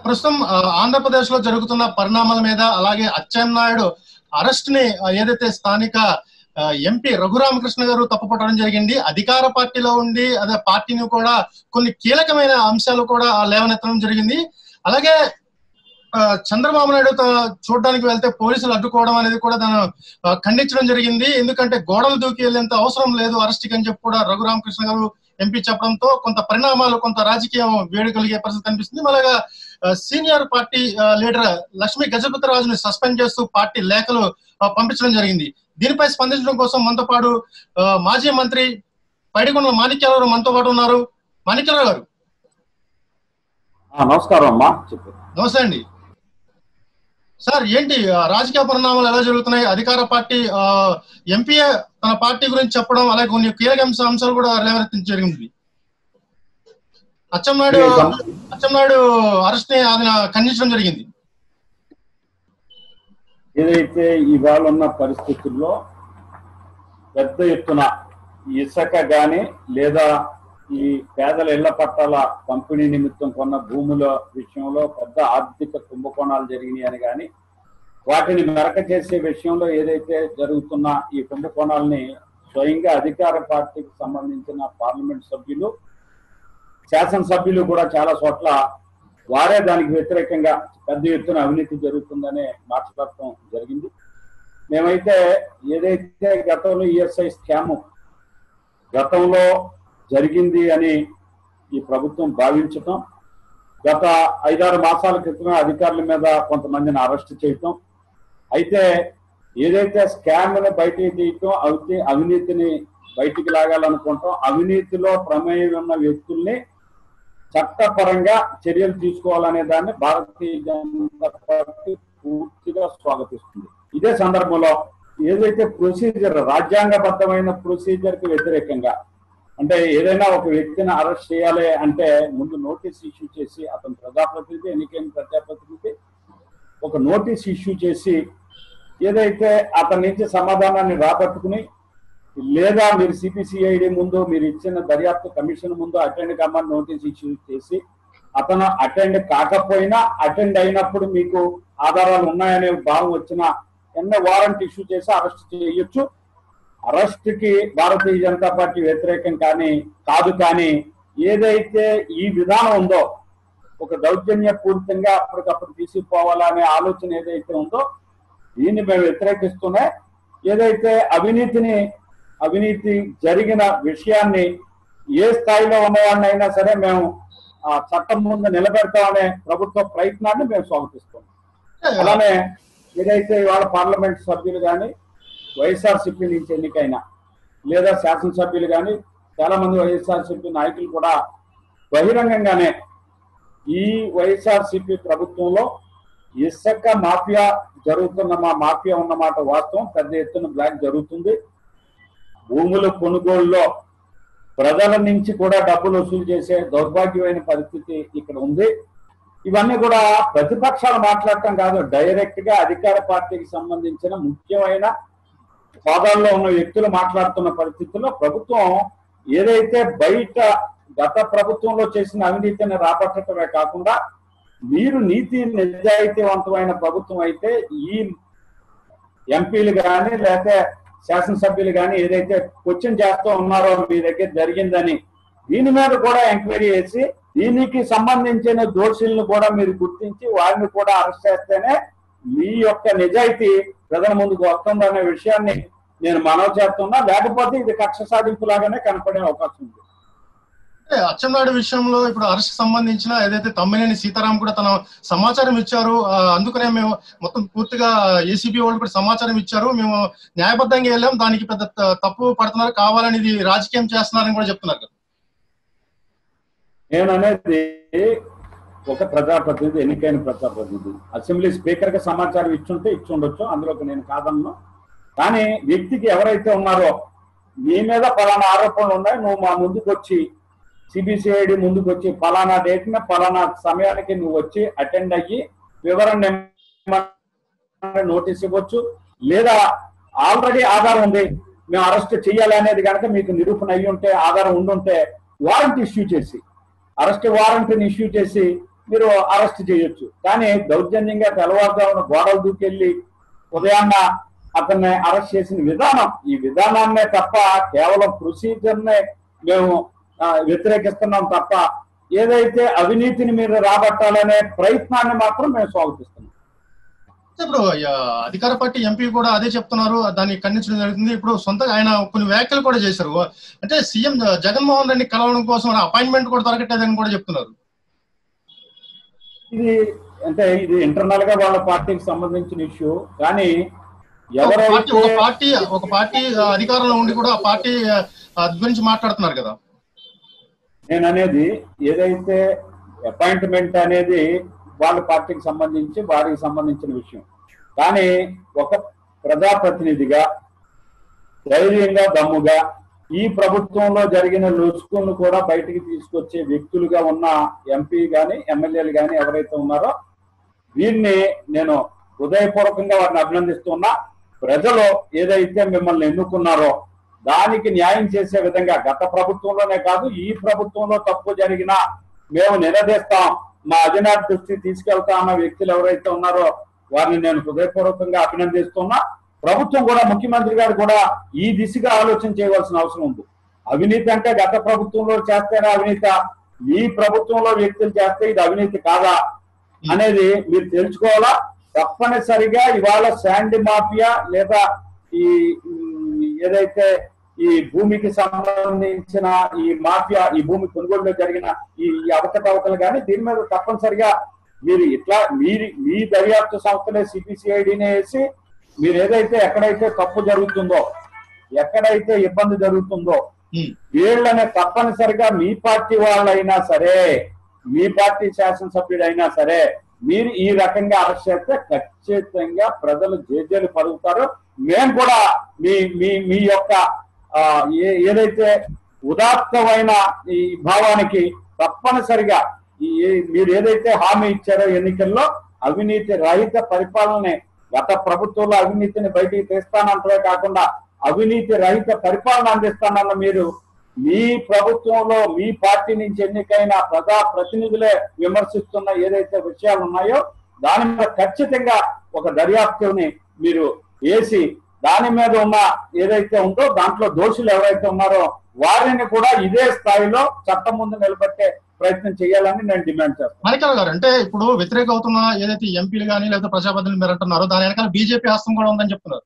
ప్రస్తుతం ఆ, ఆంధ్రప్రదేశ్ లో జరుగుతున్న పరిణామాల మీద అలాగే అచ్చెన్నాయుడు అరెస్ట్ ని ఆ, ఏదైతే స్థానిక ఆ, ఎంపీ రఘురామకృష్ణ గారు తప్పుపట్టడం జరిగింది అధికార పార్టీలో ఉండి అదే పార్టీని కూడా కొన్ని కీలకమైన అంశాలు కూడా ఆ, లేవనెత్తడం జరిగింది అలాగే ఆ, చంద్రబాబు నాయుడు త- చూడడానికి వెళ్తే పోలీసులు అడ్డుకోవడం అనేది కూడా దాన్ని ఆ, ఖండించడం జరిగింది ఎందుకంటే గోడలు దూకి వెళ్ళేంత అవసరం లేదు అరెస్ట్ అని చెప్పి కూడా రఘురామకృష్ణ గారు ఎంపీ చెప్పడంతో కొంత పరిణామాలు కొంత రాజకీయం వేడి కలిగే పరిస్థితి కనిపిస్తుంది అలాగా ఆ, సీనియర్ పార్టీ ఆ, లీడర్ లక్ష్మీ గజపతి రాజుని సస్పెండ్ చేస్తూ పార్టీ లేఖలు ఆ, పంపించడం జరిగింది దీనిపై స్పందించడం కోసం మనతో పాటు ఆ, మాజీ మంత్రి పైడికొండ మాణిక్యాల గారు మనతో పాటు ఉన్నారు మాణిక్యాల గారు ఆ, నమస్కారం అమ్మా చెప్పు నమస్తే అండి సార్ ఏంటి ఆ, రాజకీయ పరిణామాలు ఎలా జరుగుతున్నాయి అధికార పార్టీ ఆ, ఎంపీ తన పార్టీ గురించి చెప్పడం అలాగే కొన్ని కీలక అంశ- అంశాలు కూడా లేవనెత్తడం జరిగింది అచ్చెన్నాయుడు అచ్చెన్నాయుడు అరెస్ట్ ని ఆయన ఖండించడం జరిగింది ఏదైతే ఇవాళ ఉన్న పరిస్థితుల్లో పెద్ద ఎత్తున ఇసుక గాని లేదా ఈ పేదల ఇళ్ల పట్టాల పంపిణీ నిమిత్తం కొన్న భూముల విషయంలో పెద్ద ఆర్థిక కుంభకోణాలు జరిగినాయి అని కానీ వాటిని మెరక చేసే విషయంలో ఏదైతే జరుగుతున్న ఈ కుంభకోణాలని స్వయంగా అధికార పార్టీకి సంబంధించిన పార్లమెంట్ సభ్యులు శాసనసభ్యులు కూడా చాలా చోట్ల వారే దానికి వ్యతిరేకంగా పెద్ద ఎత్తున అవినీతి జరుగుతుందనే మాట్లాడటం జరిగింది మేమైతే ఏదైతే గతంలో ఈఎస్ఐ స్కామ్ గతంలో జరిగింది అని ఈ ప్రభుత్వం భావించటం గత ఐదారు మాసాల క్రితమే అధికారుల మీద కొంతమందిని అరెస్ట్ చేయటం అయితే ఏదైతే స్కామ్ ని బయటికి తీయటం అవితే అవినీతిని బయటికి లాగాలనుకుంటాం అవినీతిలో ప్రమేయం ఉన్న వ్యక్తుల్ని చట్టపరంగా చర్యలు తీసుకోవాలనే దాన్ని భారతీయ జనతా పార్టీ పూర్తిగా స్వాగతిస్తుంది ఇదే సందర్భంలో ఏదైతే ప్రొసీజర్ రాజ్యాంగబద్ధమైన ప్రొసీజర్ కి వ్యతిరేకంగా అంటే ఏదైనా ఒక వ్యక్తిని అరెస్ట్ చేయాలి అంటే ముందు నోటీస్ ఇష్యూ చేసి అతను ప్రజాప్రతినిధి ఎన్నికైన ప్రజాప్రతినిధి ఒక నోటీస్ ఇష్యూ చేసి ఏదైతే అతని నుంచి సమాధానాన్ని రాబట్టుకుని లేదా మీరు సిపిసిఐడి ముందు మీరు ఇచ్చిన దర్యాప్తు కమిషన్ ముందు అటెండ్ కమ్మని నోటీస్ ఇష్యూ చేసి అతను అటెండ్ కాకపోయినా అటెండ్ అయినప్పుడు మీకు ఆధారాలు ఉన్నాయనే భావం వచ్చిన ఎన్నో వారెంట్ ఇష్యూ చేసి అరెస్ట్ చేయొచ్చు అరెస్ట్ కి భారతీయ జనతా పార్టీ వ్యతిరేకం కానీ కాదు కానీ ఏదైతే ఈ విధానం ఉందో ఒక దౌర్జన్య పూరితంగా అప్పటికప్పుడు తీసుకుపోవాలనే ఆలోచన ఏదైతే ఉందో దీన్ని మేము వ్యతిరేకిస్తూనే ఏదైతే అవినీతిని అవినీతి జరిగిన విషయాన్ని ఏ స్థాయిలో ఉన్నవాడినైనా సరే మేము ఆ చట్టం ముందు నిలబెడతామనే ప్రభుత్వ ప్రయత్నాన్ని మేము స్వాగతిస్తున్నాం అలానే ఏదైతే ఇవాళ పార్లమెంట్ సభ్యులు కానీ వైఎస్ఆర్సీపీ నుంచి ఎన్నికైన లేదా శాసనసభ్యులు కానీ చాలా మంది వైఎస్ఆర్సీపీ నాయకులు కూడా బహిరంగంగానే ఈ వైఎస్ఆర్సీపీ ప్రభుత్వంలో ఇసుక మాఫియా జరుగుతున్న మా మాఫియా ఉన్నమాట వాస్తవం పెద్ద ఎత్తున బ్లాక్ జరుగుతుంది భూముల కొనుగోలులో ప్రజల నుంచి కూడా డబ్బులు వసూలు చేసే దౌర్భాగ్యమైన పరిస్థితి ఇక్కడ ఉంది ఇవన్నీ కూడా ప్రతిపక్షాలు మాట్లాడటం కాదు డైరెక్ట్ గా అధికార పార్టీకి సంబంధించిన ముఖ్యమైన హోదాల్లో ఉన్న వ్యక్తులు మాట్లాడుతున్న పరిస్థితుల్లో ప్రభుత్వం ఏదైతే బయట గత ప్రభుత్వంలో చేసిన అవినీతిని రాబట్టడమే కాకుండా మీరు నీతి నిజాయితీవంతమైన ప్రభుత్వం అయితే ఈ ఎంపీలు కానీ లేకపోతే శాసనసభ్యులు కానీ ఏదైతే క్వశ్చన్ చేస్తూ ఉన్నారో మీ దగ్గర జరిగిందని దీని మీద కూడా ఎంక్వైరీ చేసి దీనికి సంబంధించిన దోషులను కూడా మీరు గుర్తించి వారిని కూడా అరెస్ట్ చేస్తేనే మీ యొక్క నిజాయితీ ప్రజల ముందుకు వస్తుందనే విషయాన్ని నేను మనవి చేస్తున్నా లేకపోతే ఇది కక్ష సాధింపు లాగానే కనపడే అవకాశం ఉంది అంటే అచ్చెన్నాయుడు విషయంలో ఇప్పుడు అరెస్ట్ సంబంధించిన ఏదైతే తమ్మినేని సీతారాం కూడా తన సమాచారం ఇచ్చారు ఆ, అందుకనే మేము మొత్తం పూర్తిగా ఏసీబీ వాళ్ళు కూడా సమాచారం ఇచ్చారు మేము న్యాయబద్ధంగా వెళ్ళాం దానికి పెద్ద త- తప్పు పడుతున్నారు కావాలని ఇది రాజకీయం చేస్తున్నారని కూడా చెప్తున్నారు కదా నేను అనేది ఒక ప్రజాప్రతినిధి ఎన్నికైన ప్రజాప్రతినిధి అసెంబ్లీ స్పీకర్ కి సమాచారం ఇచ్చుంటే ఇచ్చి ఉండొచ్చు అందులోకి నేను కాదన్ను కానీ వ్యక్తికి ఎవరైతే ఉన్నారో నీ మీద పలానా ఆరోపణలు ఉన్నాయి నువ్వు మా ముందుకు వచ్చి సిబిసిఐడి ముందుకు వచ్చి పలానా డేట్ న పలానా సమయానికి నువ్వు వచ్చి అటెండ్ అయ్యి వివరణ ఇమ్మని నోటీస్ ఇవ్వచ్చు లేదా ఆల్రెడీ ఆధారం ఉంది మేము అరెస్ట్ చేయాలి అనేది కనుక మీకు నిరూపణ అయ్యి ఉంటే ఆధారం ఉండుంటే వారెంట్ ఇష్యూ చేసి అరెస్ట్ వారెంట్ ఇష్యూ చేసి మీరు అరెస్ట్ చేయొచ్చు కానీ దౌర్జన్యంగా తెల్లవారుజామున గోడలు దూకెళ్ళి ఉదయాన్న అతన్ని అరెస్ట్ చేసిన విధానం ఈ విధానాన్నే తప్ప కేవలం ప్రొసీజర్నే మేము ఆ, వ్యతిరేకిస్తున్నాం తప్ప ఏదైతే అవినీతిని మీరు రాబట్టాలనే ప్రయత్నాన్ని మాత్రం మేము స్వాగతిస్తున్నాం ఇప్పుడు ఆ, అధికార పార్టీ ఎంపీ కూడా అదే చెప్తున్నారు దాన్ని ఖండించడం జరుగుతుంది ఇప్పుడు సొంతగా ఆయన కొన్ని వ్యాఖ్యలు కూడా చేశారు అంటే సీఎం జగన్మోహన్ రెడ్డి కలవడం కోసం అపాయింట్మెంట్ కూడా దొరకట్లేదని కూడా చెప్తున్నారు ఇది అంటే ఇది ఇంటర్నల్ గా వాళ్ళ పార్టీకి సంబంధించిన ఇష్యూ కానీ ఒక పార్టీ ఎవరైతే ఒక పార్టీ ఒక పార్టీ ఆ, అధికారంలో ఉండి కూడా ఆ పార్టీ ఆ, గురించి మాట్లాడుతున్నారు కదా నేను అనేది ఏదైతే అపాయింట్మెంట్ అనేది వాళ్ళ పార్టీకి సంబంధించి వారికి సంబంధించిన విషయం కానీ ఒక ప్రజాప్రతినిధిగా ధైర్యంగా దమ్ముగా ఈ ప్రభుత్వంలో జరిగిన లుసుకులను కూడా బయటికి తీసుకొచ్చే వ్యక్తులుగా ఉన్న ఎంపీ గాని ఎమ్మెల్యేలు గాని ఎవరైతే ఉన్నారో వీరిని నేను హృదయపూర్వకంగా వారిని అభినందిస్తున్నా ప్రజలు ఏదైతే మిమ్మల్ని ఎన్నుకున్నారో దానికి న్యాయం చేసే విధంగా గత ప్రభుత్వంలోనే కాదు ఈ ప్రభుత్వంలో తప్పు జరిగినా మేము నిలదీస్తాం మా అధినాథ దృష్టికి తీసుకెళ్తా అన్న వ్యక్తులు ఎవరైతే ఉన్నారో వారిని నేను హృదయపూర్వకంగా అభినందిస్తున్నా ప్రభుత్వం కూడా ముఖ్యమంత్రి గారు కూడా ఈ దిశగా ఆలోచన చేయవలసిన అవసరం ఉంది అవినీతి అంటే గత ప్రభుత్వంలో చేస్తేనే అవినీతి ఈ ప్రభుత్వంలో వ్యక్తులు చేస్తే ఇది అవినీతి కాదా అనేది మీరు తెలుసుకోవాలా తప్పనిసరిగా ఇవాళ శాండ్ మాఫియా లేదా ఈ ఉమ్, ఏదైతే ఈ భూమికి సంబంధించిన ఈ మాఫియా ఈ భూమి కొనుగోలులో జరిగిన ఈ ఈ అవకతవకలు కానీ దీని మీద తప్పనిసరిగా మీరు ఇట్లా మీరు మీ దర్యాప్తు సంస్థలే సిపిసిఐడిని వేసి మీరు ఏదైతే ఎక్కడైతే తప్పు జరుగుతుందో ఎక్కడైతే ఇబ్బంది జరుగుతుందో ఉమ్. వీళ్ళని తప్పనిసరిగా మీ పార్టీ వాళ్ళైనా సరే మీ పార్టీ శాసనసభ్యుడైనా సరే మీరు ఈ రకంగా అరెస్ట్ చేస్తే ఖచ్చితంగా ప్రజలు జేజేలు పలుకుతారు మేము కూడా మీ మీ మీ యొక్క ఆ, ఏ- ఏదైతే ఉదాత్తమైన ఈ భావానికి తప్పనిసరిగా ఈ ఏ- మీరు ఏదైతే హామీ ఇచ్చారో ఎన్నికల్లో అవినీతి రహిత పరిపాలన గత ప్రభుత్వంలో అవినీతిని బయటికి తెస్తానంటే కాకుండా అవినీతి రహిత పరిపాలన అందిస్తానన్న మీరు మీ ప్రభుత్వంలో మీ పార్టీ నుంచి ఎన్నికైన ప్రజా ప్రతినిధులే విమర్శిస్తున్న ఏదైతే విషయాలు ఉన్నాయో దాని మీద ఖచ్చితంగా ఒక దర్యాప్తుని మీరు వేసి దాని మీద ఉన్న ఏదైతే ఉందో దాంట్లో దోషులు ఎవరైతే ఉన్నారో వారిని కూడా ఇదే స్థాయిలో చట్టం ముందు నిలబెట్టే ప్రయత్నం చేయాలని నేను డిమాండ్ చేస్తాను మణికర్ గారు అంటే ఇప్పుడు వ్యతిరేక అవుతున్న ఏదైతే ఎంపీలు కానీ లేదా ప్రజాప్రతినిధులు మీరు అంటున్నారో దాని వెనకాల బీజేపీ హస్తం కూడా ఉందని చెప్తున్నారు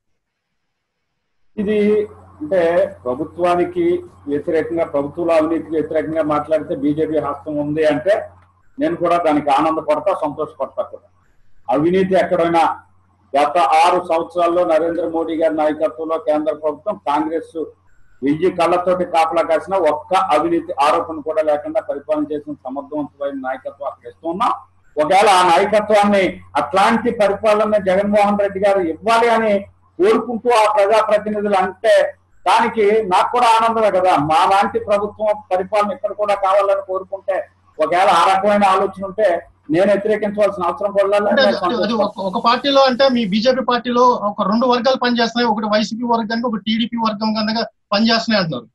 ఇది అంటే ప్రభుత్వానికి వ్యతిరేకంగా ప్రభుత్వంలో అవినీతికి వ్యతిరేకంగా మాట్లాడితే బీజేపీ హస్తం ఉంది అంటే నేను కూడా దానికి ఆనందపడతా సంతోషపడతా కూడా అవినీతి ఎక్కడైనా గత ఆరు సంవత్సరాల్లో నరేంద్ర మోడీ గారి నాయకత్వంలో కేంద్ర ప్రభుత్వం కాంగ్రెస్ వెయ్యి కళ్ళతోటి కాపలా కాసిన ఒక్క అవినీతి ఆరోపణ కూడా లేకుండా పరిపాలన చేసిన సమర్థవంతమైన నాయకత్వం అక్కడ ఇస్తున్నాం ఒకవేళ ఆ నాయకత్వాన్ని అట్లాంటి పరిపాలన జగన్మోహన్ రెడ్డి గారు ఇవ్వాలి అని కోరుకుంటూ ఆ ప్రజా ప్రతినిధులు అంటే దానికి నాకు కూడా ఆనందమే కదా మా లాంటి ప్రభుత్వం పరిపాలన ఇక్కడ కూడా కావాలని కోరుకుంటే ఒకవేళ ఆ రకమైన ఆలోచన ఉంటే నేను వ్యతిరేకించవలసిన అవసరం కూడా లేదు. అంటే నేను అది- అది సంతోషపడతాను. ఒక- ఒక పార్టీలో అంటే మీ బీజేపీ పార్టీలో ఒక రెండు వర్గాలు పనిచేస్తున్నాయి ఒకటి వైసీపీ వర్గానికి ఒక టీడీపీ వర్గం కిందగా పనిచేస్తున్నాయి అంటున్నారు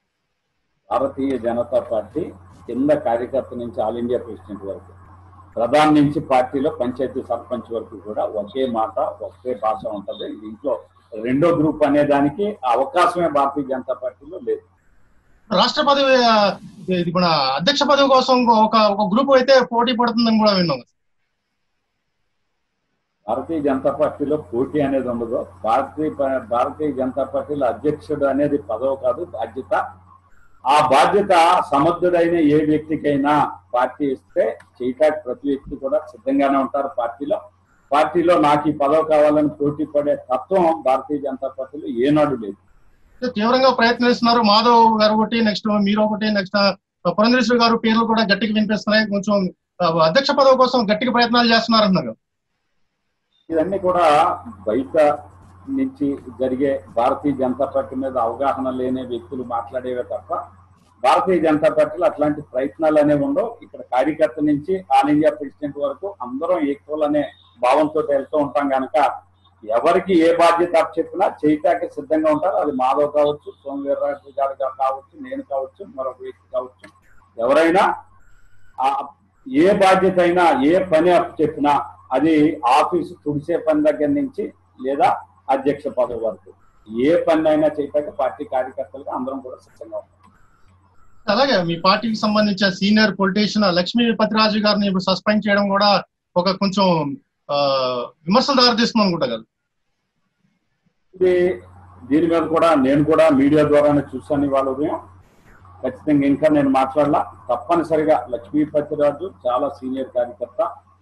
భారతీయ జనతా పార్టీ కింద కార్యకర్త నుంచి ఆల్ ఇండియా ప్రెసిడెంట్ వరకు ప్రధాని నుంచి పార్టీలో పంచాయతీ సర్పంచ్ వరకు కూడా ఒకే మాట ఒకే భాష ఉంటది దీంట్లో రెండో గ్రూప్ అనే దానికి అవకాశమే భారతీయ జనతా పార్టీలో లేదు రాష్ట్ర పదవి ఆ, ఇది మన అధ్యక్ష పదవి కోసం ఒక ఒక గ్రూప్ అయితే పోటీ పడుతుందని కూడా విన్నాం భారతీయ జనతా పార్టీలో పోటీ అనేది ఉండదు భారతీయ ప- భారతీయ జనతా పార్టీలో అధ్యక్షుడు అనేది పదవి కాదు బాధ్యత ఆ బాధ్యత సమర్థుడైన ఏ వ్యక్తికైనా పార్టీ ఇస్తే చేయటానికి ప్రతి వ్యక్తి కూడా సిద్ధంగానే ఉంటారు పార్టీలో పార్టీలో నాకు ఈ పదవి కావాలని పోటీ పడే తత్వం భారతీయ జనతా పార్టీలో ఏనాడు లేదు అంటే తీవ్రంగా ప్రయత్నిస్తున్నారు మాధవ్ గారు ఒకటి నెక్స్ట్ మీరు ఒకటి నెక్స్ట్ పురంధరేశ్వరి గారు పేర్లు కూడా గట్టిగా వినిపిస్తున్నాయి కొంచెం ఆ, అధ్యక్ష పదవి కోసం గట్టిగా ప్రయత్నాలు చేస్తున్నారు అంటున్నారు ఇవన్నీ కూడా బయట నుంచి జరిగే భారతీయ జనతా పార్టీ మీద అవగాహన లేని వ్యక్తులు మాట్లాడేవే తప్ప భారతీయ జనతా పార్టీలో అట్లాంటి ప్రయత్నాలు అనేవి ఉండవు ఇక్కడ కార్యకర్త నుంచి ఆల్ ఇండియా ప్రెసిడెంట్ వరకు అందరం ఈక్వల్ అనే భావంతో వెళ్తూ ఉంటాం కనుక ఎవరికి ఏ బాధ్యత చెప్పినా చేయటానికి సిద్ధంగా ఉంటారు అది మాధవ్ కావచ్చు సోమవీర్రాజు గారు కావచ్చు నేను కావచ్చు మరొక వ్యక్తి కావచ్చు ఎవరైనా ఆ ఏ బాధ్యత అయినా ఏ పని చెప్పినా అది ఆఫీసు తుడిసే పని దగ్గర నుంచి లేదా అధ్యక్ష పదవి వరకు ఏ పని అయినా చేయటానికి పార్టీ కార్యకర్తలుగా అందరం కూడా సిద్ధంగా ఉంటాం అలాగే మీ పార్టీకి సంబంధించిన సీనియర్ పొలిటీషియన్ లక్ష్మీ పతిరాజు గారిని ఇప్పుడు సస్పెండ్ చేయడం కూడా ఒక కొంచెం ఆ, విమర్శలు దారితీస్తుంది అనుకుంటా కదా ఇది దీని మీద కూడా నేను కూడా మీడియా ద్వారానే చూశాను ఇవాళ ఉదయం ఖచ్చితంగా ఇంకా నేను మాట్లాడలా తప్పనిసరిగా లక్ష్మీపతిరాజు చాలా సీనియర్ కార్యకర్త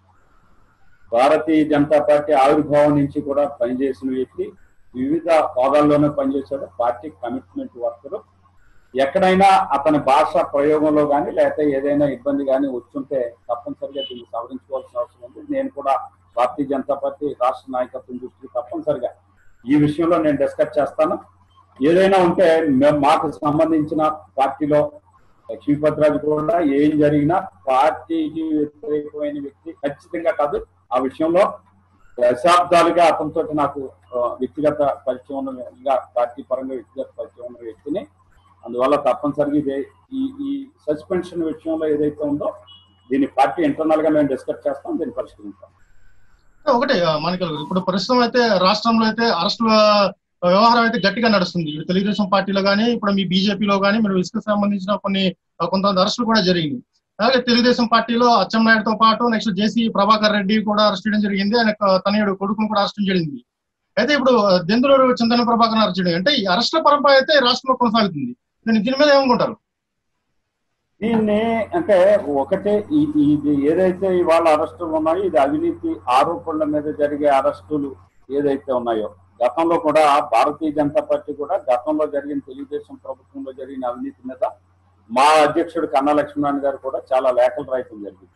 భారతీయ జనతా పార్టీ ఆవిర్భావం నుంచి కూడా పనిచేసిన వ్యక్తి వివిధ హోదాల్లోనే పనిచేశాడు పార్టీ కమిట్మెంట్ వర్కరు ఎక్కడైనా అతని భాష ప్రయోగంలో కానీ లేకపోతే ఏదైనా ఇబ్బంది కానీ వచ్చుంటే తప్పనిసరిగా దీన్ని సవరించుకోవాల్సిన అవసరం ఉంది నేను కూడా భారతీయ జనతా పార్టీ రాష్ట్ర నాయకత్వం దృష్టికి తప్పనిసరిగా ఈ విషయంలో నేను డిస్కస్ చేస్తాను ఏదైనా ఉంటే మేము మాకు సంబంధించిన పార్టీలో లక్ష్మీపతిరాజు కూడా ఏం జరిగినా పార్టీకి వ్యతిరేకమైన వ్యక్తి ఖచ్చితంగా కాదు ఆ విషయంలో దశాబ్దాలుగా అతనితో నాకు ఆ, వ్యక్తిగత పరిచయం ఉన్న వ్యక్తిగా, పార్టీ పరంగా వ్యక్తిగత పరిచయం ఉన్న వ్యక్తిని అందువల్ల తప్పనిసరిగా ఇదే ఈ ఈ సస్పెన్షన్ విషయంలో ఏదైతే ఉందో దీన్ని పార్టీ ఇంటర్నల్ గా మేము డిస్కస్ చేస్తాం దీన్ని పరిష్కరిస్తాం ఒకటి ఆ, మనకి ఇప్పుడు ప్రస్తుతం అయితే రాష్ట్రంలో అయితే అరెస్టుల వ్యవహారం అయితే గట్టిగా నడుస్తుంది ఇప్పుడు తెలుగుదేశం పార్టీలో కానీ ఇప్పుడు మీ బీజేపీలో కానీ మీరు ఇసుక సంబంధించిన కొన్ని ఆ, కొంతమంది అరెస్టులు కూడా జరిగింది అలాగే తెలుగుదేశం పార్టీలో అచ్చెన్నాయుడుతో పాటు నెక్స్ట్ జేసీ ప్రభాకర్ రెడ్డి కూడా అరెస్ట్ చేయడం జరిగింది ఆయన యొక్క తనయుడు కొడుకును కూడా అరెస్ట్ జరిగింది అయితే ఇప్పుడు ఆ, దెందులూరు చింతన ప్రభాకర్ అరెస్ట్ చేయడం అంటే ఈ అరెస్టుల పరంపర అయితే రాష్ట్రంలో కొనసాగుతుంది దీని దీని మీద ఏమనుకుంటారు దీన్ని అంటే ఒకటే ఈ- ఇది ఏదైతే ఇవాళ అరెస్టులు ఉన్నాయో ఇది అవినీతి ఆరోపణల మీద జరిగే అరెస్టులు ఏదైతే ఉన్నాయో గతంలో కూడా భారతీయ జనతా పార్టీ కూడా గతంలో జరిగిన తెలుగుదేశం ప్రభుత్వంలో జరిగిన అవినీతి మీద మా అధ్యక్షుడు కన్నా లక్ష్మణ్ గారు కూడా చాలా లేఖలు రాయటం జరిగింది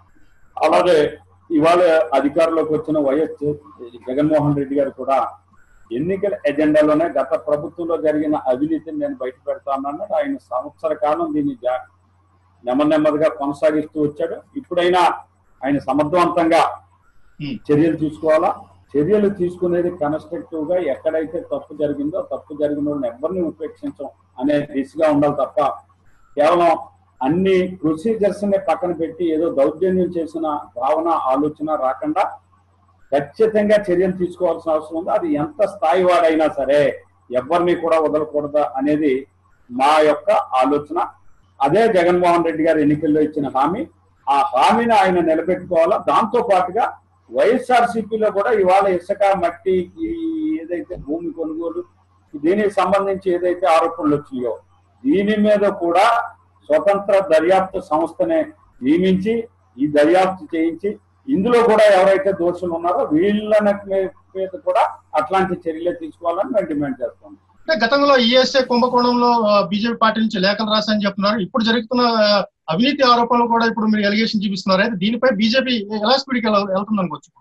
అలాగే ఇవాళ అధికారంలోకి వచ్చిన వైఎస్ జగన్మోహన్ రెడ్డి గారు కూడా ఎన్నికల ఎజెండాలోనే గత ప్రభుత్వంలో జరిగిన అవినీతిని నేను బయట పెడతానన్నాడు ఆయన సంవత్సర కాలం దీన్ని జా- నెమ్మది నెమ్మదిగా కొనసాగిస్తూ వచ్చాడు ఇప్పుడైనా ఆయన సమర్థవంతంగా Hmm. చర్యలు తీసుకోవాలా చర్యలు తీసుకునేది కన్స్ట్రక్టివ్ గా ఎక్కడైతే తప్పు జరిగిందో తప్పు జరిగిన వాళ్ళని ఎవరిని ఉపేక్షించం అనే దిశగా ఉండాలి తప్ప కేవలం అన్ని ప్రొసీజర్స్ ని పక్కన పెట్టి ఏదో దౌర్జన్యం చేసిన భావన ఆలోచన రాకుండా ఖచ్చితంగా చర్యలు తీసుకోవాల్సిన అవసరం ఉంది అది ఎంత స్థాయి వాడైనా సరే ఎవరిని కూడా వదలకూడదు అనేది మా యొక్క ఆలోచన అదే జగన్మోహన్ రెడ్డి గారు ఎన్నికల్లో ఇచ్చిన హామీ ఆ హామీని ఆయన నిలబెట్టుకోవాలా దాంతో పాటుగా వైఎస్ఆర్సీపీలో కూడా ఇవాళ ఇసుక మట్టి ఈ ఏదైతే భూమి కొనుగోలు దీనికి సంబంధించి ఏదైతే ఆరోపణలు వచ్చినాయో దీని మీద కూడా స్వతంత్ర దర్యాప్తు సంస్థనే నియమించి ఈ దర్యాప్తు చేయించి ఇందులో కూడా ఎవరైతే దోషులు ఉన్నారో వీళ్ళ మీద కూడా అట్లాంటి చర్యలు తీసుకోవాలని మేము డిమాండ్ చేస్తాం అంటే గతంలో ఈఎస్ఏ కుంభకోణంలో బీజేపీ పార్టీ నుంచి లేఖలు రాసని చెప్తున్నారు ఇప్పుడు జరుగుతున్న ఆ, అవినీతి ఆరోపణలు కూడా ఇప్పుడు మీరు ఎలిగేషన్ చూపిస్తున్నారు అయితే దీనిపై బీజేపీ ఎలా స్పీడ్కి వెళ్తుంది అనుకోవచ్చు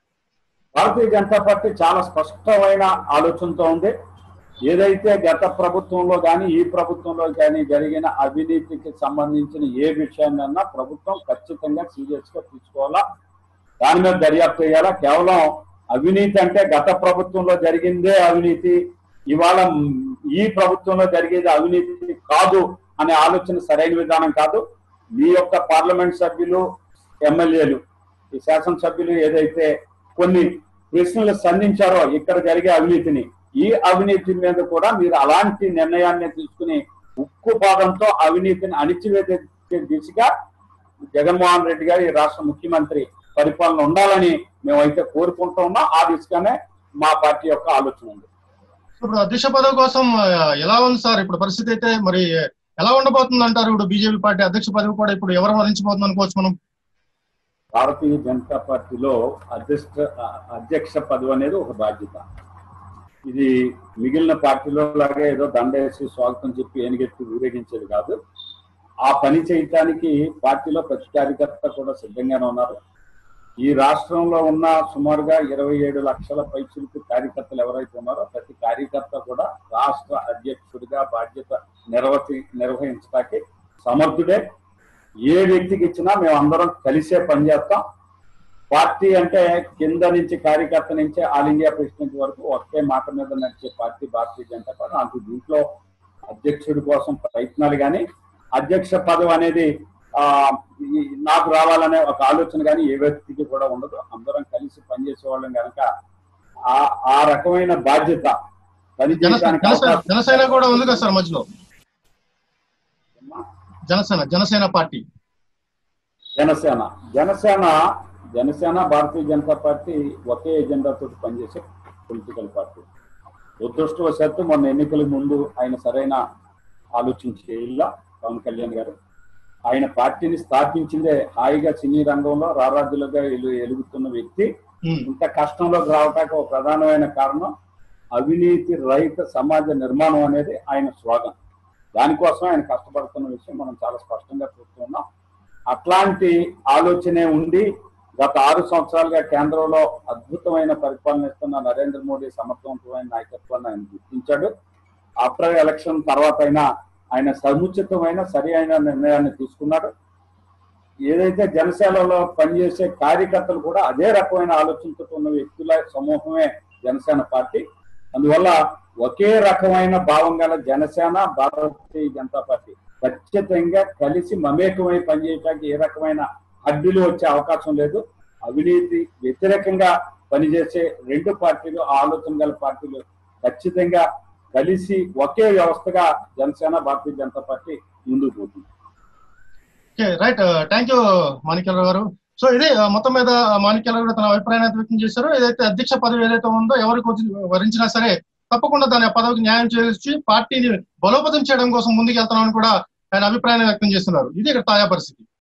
భారతీయ జనతా పార్టీ చాలా స్పష్టమైన ఆలోచనతో ఉంది ఏదైతే గత ప్రభుత్వంలో కానీ ఈ ప్రభుత్వంలో కానీ జరిగిన అవినీతికి సంబంధించిన ఏ విషయాన్నైనా ప్రభుత్వం ఖచ్చితంగా సీరియస్ గా తీసుకోవాలా దాని మీద దర్యాప్తు చేయాలా కేవలం అవినీతి అంటే గత ప్రభుత్వంలో జరిగిందే అవినీతి ఇవాళ మ్, ఈ ప్రభుత్వంలో జరిగేది అవినీతి కాదు అనే ఆలోచన సరైన విధానం కాదు మీ యొక్క పార్లమెంట్ సభ్యులు ఎమ్మెల్యేలు ఈ శాసనసభ్యులు ఏదైతే కొన్ని ప్రశ్నలు సంధించారో ఇక్కడ జరిగే అవినీతిని ఈ అవినీతి మీద కూడా మీరు అలాంటి నిర్ణయాన్ని తీసుకుని ఉక్కు పాదంతో అవినీతిని అణిచివేసే దిశగా జగన్మోహన్ రెడ్డి గారు ఈ రాష్ట్ర ముఖ్యమంత్రి పరిపాలన ఉండాలని మేమైతే కోరుకుంటూ ఉన్నాం ఆ దిశగానే మా పార్టీ యొక్క ఆలోచన ఉంది ఇప్పుడు అధ్యక్ష పదవి కోసం ఆ, ఎలా ఉంది సార్ ఇప్పుడు పరిస్థితి అయితే మరి ఎలా ఉండబోతుంది అంటారు ఇప్పుడు బీజేపీ పార్టీ అధ్యక్ష పదవి కూడా ఇప్పుడు ఎవరు వరించబోతుంది అనుకోవచ్చు మనం భారతీయ జనతా పార్టీలో అధ్యక్ష అధ్యక్ష పదవి అనేది ఒక బాధ్యత ఇది మిగిలిన పార్టీలో లాగా ఏదో దండేసి స్వాగతం చెప్పి ఏనుగెత్తి ఊరేగించేది కాదు ఆ పని చేయటానికి పార్టీలో ప్రతి కార్యకర్త కూడా సిద్ధంగానే ఉన్నారు ఈ రాష్ట్రంలో ఉన్న సుమారుగా ఇరవై ఏడు లక్షల పైచులకు కార్యకర్తలు ఎవరైతే ఉన్నారో ప్రతి కార్యకర్త కూడా రాష్ట్ర అధ్యక్షుడిగా బాధ్యత నిర్వహి నిర్వహించడానికి సమర్థుడే ఏ వ్యక్తికి ఇచ్చినా మేము అందరం కలిసే పనిచేస్తాం పార్టీ అంటే కింద నుంచి కార్యకర్త నుంచి ఆల్ ఇండియా ప్రెసిడెంట్ వరకు ఒకే మాట మీద నడిచే పార్టీ భారతీయ జనతా పార్టీ అంటూ దీంట్లో అధ్యక్షుడి కోసం ప్రయత్నాలు కానీ అధ్యక్ష పదవి అనేది ఆ ఈ నాకు రావాలనే ఒక ఆలోచన కానీ ఏ వ్యక్తికి కూడా ఉండదు అందరం కలిసి పనిచేసే వాళ్ళం కనుక ఆ ఆ రకమైన బాధ్యత పని జనసేన చేయడానికి జనసేన అవకాశం- జనసేన కూడా ఉంది కదా సార్ మధ్యలో జనసేన జనసేన పార్టీ జనసేన జనసేన జనసేన భారతీయ జనతా పార్టీ ఒకే ఎజెండాతో పనిచేసే పొలిటికల్ పార్టీ దురదృష్టవశాత్తు మొన్న ఎన్నికల ముందు ఆయన సరైన ఆలోచన చేయాల పవన్ కళ్యాణ్ గారు ఆయన పార్టీని స్థాపించిందే హాయిగా సినీ రంగంలో రారాజులుగా ఎలు ఎలుగుతున్న వ్యక్తి ఉమ్, ఇంత కష్టంలోకి రావటానికి ఒక ప్రధానమైన కారణం అవినీతి రహిత సమాజ నిర్మాణం అనేది ఆయన స్లోగన్ దానికోసం ఆయన కష్టపడుతున్న విషయం మనం చాలా స్పష్టంగా చూస్తున్నాం అట్లాంటి ఆలోచనే ఉండి గత ఆరు సంవత్సరాలుగా కేంద్రంలో అద్భుతమైన పరిపాలన ఇస్తున్న నరేంద్ర మోడీ సమర్థవంతమైన నాయకత్వాన్ని ఆయన గుర్తించాడు ఆఫ్టర్ ఎలక్షన్ తర్వాత అయినా ఆయన సముచితమైన సరి అయిన నిర్ణయాన్ని తీసుకున్నాడు ఏదైతే జనసేనలో పనిచేసే కార్యకర్తలు కూడా అదే రకమైన ఆలోచనతో ఉన్న వ్యక్తుల సమూహమే జనసేన పార్టీ అందువల్ల ఒకే రకమైన భావం గల జనసేన భారతీయ జనతా పార్టీ ఖచ్చితంగా కలిసి మమేకమై పనిచేయడానికి ఏ రకమైన అడ్డులు వచ్చే అవకాశం లేదు అవినీతి వ్యతిరేకంగా పనిచేసే రెండు పార్టీలు ఆ ఆలోచన గల పార్టీలు ఖచ్చితంగా కలిసి ఒకే వ్యవస్థగా జనసేన భారతీయ జనతా పార్టీ ముందుకు పోతుంది okay right thank you Manikyarao గారు సో ఇది ఆ, మొత్తం మీద మాణిక్యరావు గారు తన అభిప్రాయాన్ని అయితే వ్యక్తం చేశారు ఏదైతే అధ్యక్ష పదవి ఏదైతే ఉందో ఎవరికి వచ్చి- వరించినా సరే తప్పకుండా దాని ఆ పదవికి న్యాయం చేసి పార్టీని బలోపేతం చేయడం కోసం ముందుకు వెళ్తున్నామని కూడా ఆయన అభిప్రాయాన్ని వ్యక్తం చేస్తున్నారు ఇది ఇక్కడ తాజా పరిస్థితి